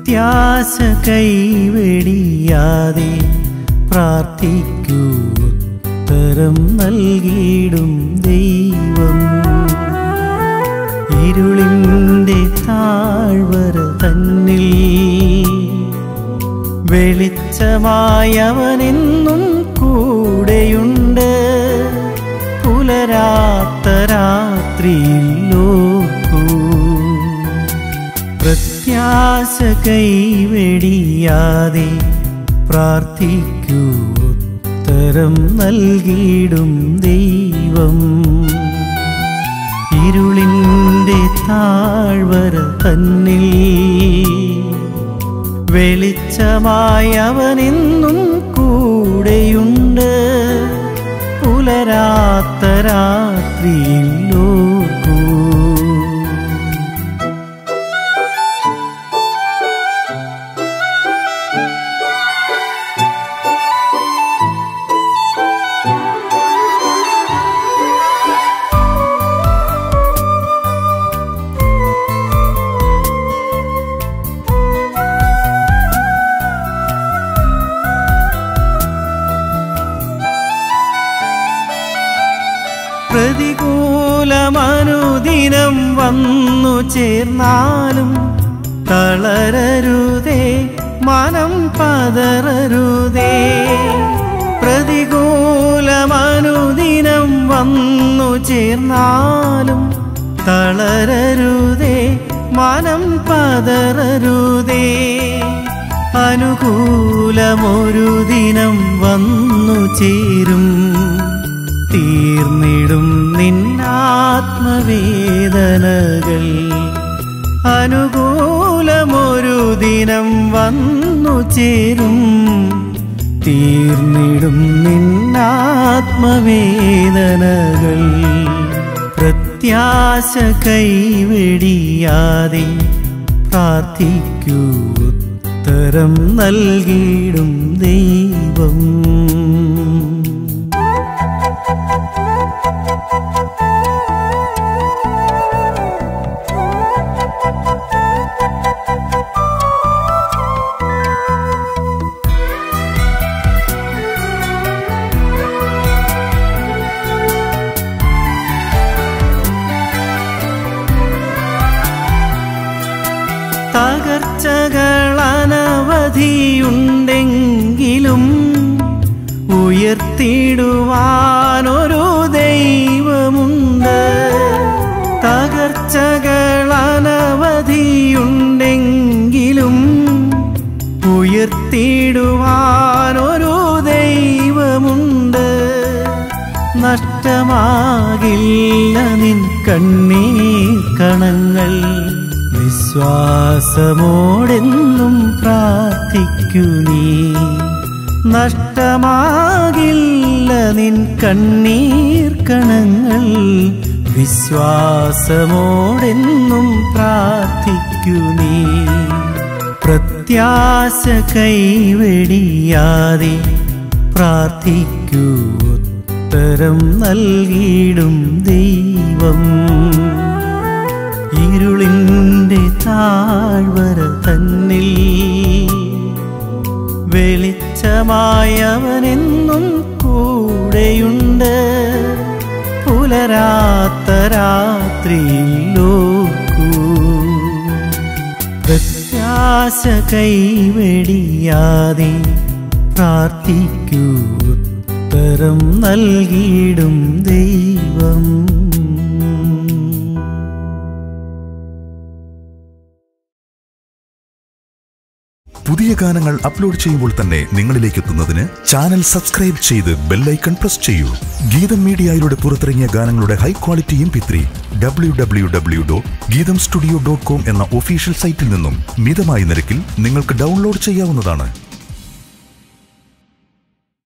പ്രത്യാശ കൈവെടിയാതെ പ്രാർത്ഥിക്കൂ ഉത്തരം നൽകിയിടും ദൈവം ഇരുളിൻ്റെ താഴ്വര തന്നിൽ വെളിച്ചമായവനെന്നും കൂടെയുണ്ട് പുലരാത്ത രാത്രിയിൽ ഓർക്കൂ പ്രത്യാശ കൈവെടിയാതെ പ്രാർത്ഥിക്കൂ ഉത്തരം നൽകിയിടും ദൈവം ഇരുളിൻ്റെ താഴ്വര തന്നിൽ വെളിച്ചമായി അവനെന്നും കൂടെയുണ്ട് പുലരാത്ത രാത്രിയിൽ ഓർക്കൂ പ്രതികൂലമനുദിനം വന്നു ചേർന്നാലും തളരരുതേ മനം പതറരുതേ പ്രതികൂലമനുദിനം വന്നു ചേർന്നാലും തളരരുതേ മനം പതറരുതേ അനുകൂലമൊരു ദിനം വന്നു ചേരും തീർന്നിടും നിന്നാത്മവേദനകൾ അനുകൂലമൊരു ദിനം വന്നു ചേരും തീർന്നിടും നിന്നാത്മവേദനകൾ പ്രത്യാശ കൈവെടിയാതെ പ്രാർത്ഥിക്കൂ ഉത്തരം നൽകിയിടും ദൈവം തകർച്ചകൾ അനവധിയുണ്ടെങ്കിലും ഉയർത്തിടുവാനൊരു ദൈവമുണ്ട് തകർച്ചകൾ അനവധിയുണ്ടെങ്കിലും ഉയർത്തിടുവാനൊരു ദൈവമുണ്ട് നഷ്ടമാകില്ല നിൻ കണ്ണീർ കണങ്ങൾ വിശ്വാസമോടെന്നും പ്രാർത്ഥിക്കൂ നീ നഷ്ടമാകില്ല നിൻ കണ്ണീർ കണങ്ങൾ വിശ്വാസമോടെന്നും പ്രാർത്ഥിക്കൂ നീ പ്രത്യാശ കൈവെടിയാതെ പ്രാർത്ഥിക്കൂ ഉത്തരം നൽകിയിടും ദൈവം ഇരുളിൻ്റെ താഴ്വര തന്നിൽ വെളിച്ചമായവനെന്നും കൂടെയുണ്ട് പുലരാത്ത രാത്രിയിൽ ഓർക്കൂ പ്രത്യാശ കൈവെടിയാതെ പ്രാർത്ഥിക്കൂ ഉത്തരം നൽകിയിടും ദൈവം പുതിയ ഗാനങ്ങൾ അപ്ലോഡ് ചെയ്യുമ്പോൾ തന്നെ നിങ്ങളിലേക്ക് എത്തുന്നതിന് ചാനൽ സബ്സ്ക്രൈബ് ചെയ്ത് ബെല്ലൈക്കൺ പ്രസ് ചെയ്യൂ ഗീതം മീഡിയയിലൂടെ പുറത്തിറങ്ങിയ ഗാനങ്ങളുടെ high quality M P three W W W dot Geetham studio dot com എന്ന ഒഫീഷ്യൽ സൈറ്റിൽ നിന്നും മിതമായ നിരക്കിൽ നിങ്ങൾക്ക് ഡൗൺലോഡ് ചെയ്യാവുന്നതാണ്